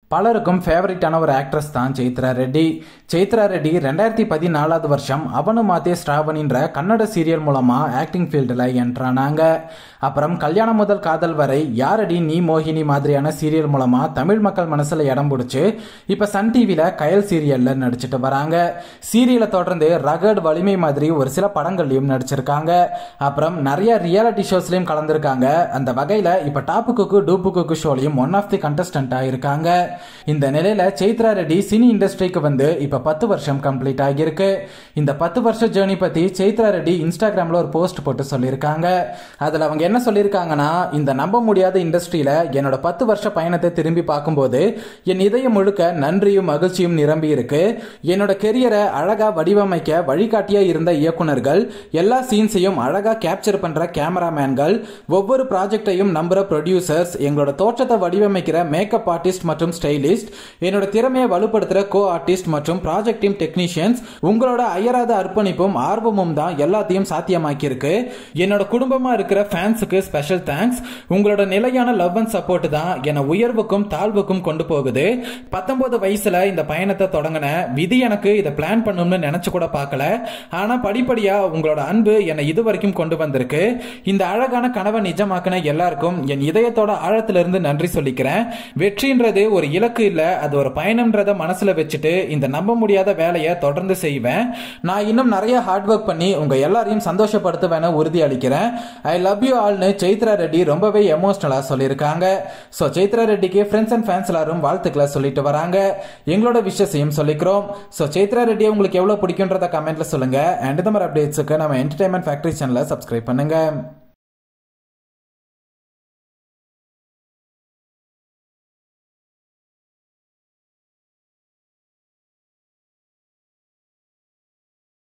பலருக்கும் ஃபேவரட்டான ஒரு ஆக்ட்ரஸ் தான் சைத்ரா ரெட்டி சைத்ரா ரெட்டி ரெண்டாயிரத்தி பதினாலாவது வருஷம் அவனு மாத்தே ஸ்ராவணின்ற கன்னட சீரியல் மூலமா ஆக்டிங் ஃபீல்டில் என்ட்ரானாங்க அப்புறம் கல்யாணம் முதல் காதல் வரை யாரடி நீ மோகினி மாதிரியான சீரியல் மூலமா தமிழ் மக்கள் மனசுல இடம் பிடிச்சி இப்ப சன் டிவில கயல் சீரியல்ல நடிச்சிட்டு வராங்க சீரியலை தொடர்ந்து ரகட் வலிமை மாதிரி ஒரு சில படங்கள்லயும் நடிச்சிருக்காங்க அப்புறம் நிறைய ரியாலிட்டி ஷோஸ்லயும் கலந்துருக்காங்க அந்த வகையில இப்ப டாப்பு குக்கு டூப்பு குக்கு ஷோலையும் ஒன் ஆஃப் தி கண்டஸ்டன்டா இருக்காங்க இந்த நிலையில சைத்ரா ரெட்டி சினி இண்டஸ்ட்ரிக்கு வந்து இப்ப பத்து வருஷம் கம்ப்ளீட் ஆகியிருக்கு இந்த பத்து வருஷ ஜேர்னி பத்தி சைத்ரா ரெட்டி இன்ஸ்டாகிராம்ல ஒரு போஸ்ட் போட்டு சொல்லியிருக்காங்க அதுல அவங்க என்ன சொல்லியிருக்காங்கன்னா இந்த நம்ப முடியாத இண்டஸ்ட்ரியில என்னோட பத்து வருஷ பயணத்தை திரும்பி பார்க்கும்போது என் இதயம் முழுக்க நன்றியும் மகிழ்ச்சியும் நிரம்பி இருக்கு என்னோட கெரியரை அழகா வடிவமைக்க வழிகாட்டியா இருந்த இயக்குனர்கள் எல்லா சீன்ஸையும் அழகா கேப்சர் பண்ற கேமராமேன்கள் ஒவ்வொரு ப்ராஜெக்டையும் நம்புற ப்ரொடியூசர்ஸ் எங்களோட தோற்றத்தை வடிவமைக்கிற மேக்கப் ஆர்டிஸ்ட் மற்றும் ஸ்டைலிஸ்ட் என்னோட திறமையை வலுப்படுத்துற கோ ஆர்டிஸ்ட் மற்றும் ப்ராஜெக்ட் டீம் டெக்னீஷியன்ஸ் உங்களோட அயராத அர்ப்பணிப்பும் ஆர்வமும் தான் எல்லாத்தையும் சாத்தியமாக்கி இருக்கு என்னோட குடும்பமா இருக்கிற ஃபேன்ஸுக்கு ஸ்பெஷல் தேங்க்ஸ் உங்களோட நிலையான லவ் அண்ட் சப்போர்ட் தான் என்னை உயர்வுக்கும் தாழ்வுக்கும் கொண்டு போகுது பத்தொன்பது வயசுல இந்த பயணத்தை தொடங்கின விதி எனக்கு இதை பிளான் பண்ணணும்னு நினைச்சு கூட பார்க்கல ஆனா படிப்படியா உங்களோட அன்பு என்னை இது வரைக்கும் கொண்டு வந்திருக்கு இந்த அழகான கனவை நிஜமாக்கின எல்லாருக்கும் என் இதயத்தோட ஆழத்திலிருந்து நன்றி சொல்லிக்கிறேன் வெற்றின்றது ஒரு இலக்கு இல்ல அது ஒரு பயணம்ன்றத மனசுல வச்சுட்டு இந்த நம்ப முடியாத வேலையை தொடர்ந்து செய்வேன் நான் இன்னும் நிறைய ஹார்ட் ஒர்க் பண்ணி உங்க எல்லாரையும் சந்தோஷப்படுத்துவேன்னு உறுதி அளிக்கிறேன் ஐ லவ் யூ ஆல்னு சைத்ரா ரெட்டி ரொம்பவே எமோஷனலா சொல்லியிருக்காங்க ஸோ சைத்ரா ரெட்டிக்கு ஃப்ரெண்ட்ஸ் அண்ட் ஃபேன்ஸ் எல்லாரும் வாழ்த்துக்களை சொல்லிட்டு வராங்க எங்களோட விஷயத்தையும் சொல்லிக்கிறோம் ஸோ சைத்ரா ரெட்டி உங்களுக்கு எவ்வளவு பிடிக்குன்றத கமெண்ட்ல சொல்லுங்க அண்ட் இந்த மாதிரி அப்டேட்ஸுக்கு நம்ம என்டர்டைன்மெண்ட் ஃபேக்டரி சேனலை சப்ஸ்கிரைப் பண்ணுங்க